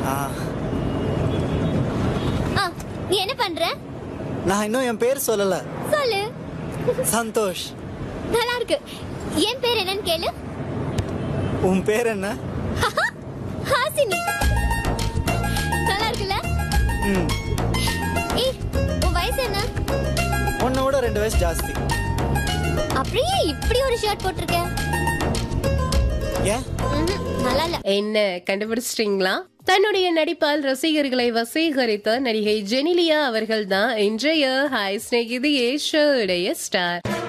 ஆ ஆ நீ என்ன பண்ற நான் இன்னும் என் பேர் சொல்லல சொல்லு சந்தோஷ் நல்லா இருக்கு என் பேர் என்னன்னு கேளு உன் பேர் என்ன ஹாசினி நல்லா இருக்குல்ல ம் ஏய் உன் வயசு என்ன உன்னை விட ரெண்டு வயசு ஜாஸ்தி அப்படியே இப்படி ஒரு ஷர்ட் போட்டிருக்க ஏன் ம்ஹும், நல்லா இல்ல என்ன கண்டுபிடிச்சிட்டீங்களா தன்னுடைய நடிப்பால் ரசிகர்களை வசீகரித்த நடிகை ஜெனிலியா அவர்கள்தான் இன்றைய ஹாய் ஸ்நேகிதியே ஷோடைய ஸ்டார்